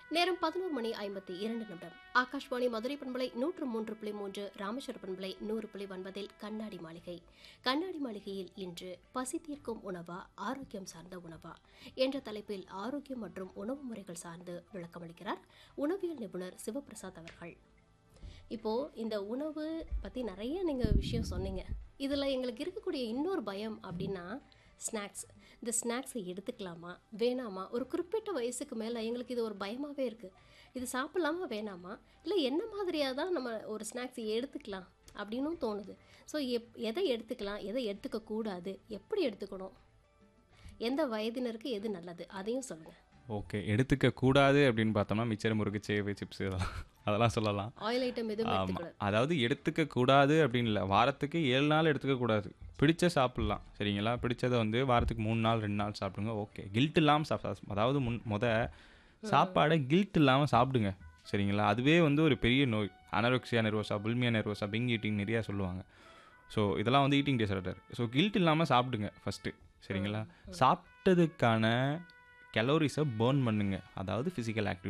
நேரம் பதினோரு மணி ஐம்பத்தி இரண்டு நிமிடம் ஆகாஷ்வாணி மதுரை பண்பலை நூற்று மூன்று புள்ளி மூன்று ராமேஸ்வர பண்பலை நூறு புள்ளி ஒன்பதில் கண்ணாடி மாளிகை கண்ணாடி மாளிகையில் இன்று பசி தீர்க்கும் உணவா ஆரோக்கியம் சார்ந்த உணவா என்ற தலைப்பில் ஆரோக்கியம் மற்றும் உணவு முறைகள் சார்ந்து விளக்கமளிக்கிறார் உணவியல் நிபுணர் சிவபிரசாத் அவர்கள் இப்போ இந்த உணவு பத்தி நிறைய நீங்க விஷயம் சொன்னீங்க இதுல எங்களுக்கு இருக்கக்கூடிய இன்னொரு பயம் அப்படின்னா ஸ்நாக்ஸ் இந்த ஸ்நாக்ஸை எடுத்துக்கலாமா வேணாமா ஒரு குறிப்பிட்ட வயசுக்கு மேலே எங்களுக்கு இது ஒரு பயமாகவே இருக்குது இது சாப்பிட்லாமா வேணாமா இல்லை என்ன மாதிரியாக தான் நம்ம ஒரு ஸ்நாக்ஸ் எடுத்துக்கலாம் அப்படின்னும் தோணுது ஸோ எப் எதை எடுத்துக்கலாம் எதை எடுத்துக்க கூடாது எப்படி எடுத்துக்கணும் எந்த வயதினருக்கு எது நல்லது அதையும் சொல்லுங்கள் ஓகே எடுத்துக்க கூடாது அப்படின்னு பார்த்தோம்னா மிச்சர் முறுக்கு சேவை சிப்ஸ் இதெல்லாம் அதெல்லாம் சொல்லலாம் ஆயில் ஐட்டம் எதுவும் ஆமாம் எடுத்துக்கூடாது அதாவது எடுத்துக்க கூடாது அப்படின்னு இல்லை வாரத்துக்கு ஏழு நாள் எடுத்துக்க கூடாது பிடிச்ச சாப்பிட்லாம் சரிங்களா பிடிச்சதை வந்து வாரத்துக்கு மூணு நாள் ரெண்டு நாள் சாப்பிடுங்க ஓகே கில்ட் இல்லாமல் சாப்பிட அதாவது முன் முத சாப்பாடை கில்ட் இல்லாமல் சாப்பிடுங்க சரிங்களா அதுவே வந்து ஒரு பெரிய நோய் anorexia nervosa bulimia nervosa binge eating நிறையா சொல்லுவாங்க ஸோ இதெல்லாம் வந்து ஈட்டிங் டிசார்டர் ஸோ கில்ட் இல்லாமல் சாப்பிடுங்க ஃபஸ்ட்டு சரிங்களா சாப்பிட்டதுக்கான கலோரிஸை பேர்ன் பண்ணுங்க அதாவது ஃபிசிக்கல் ஆக்டிவிட்டி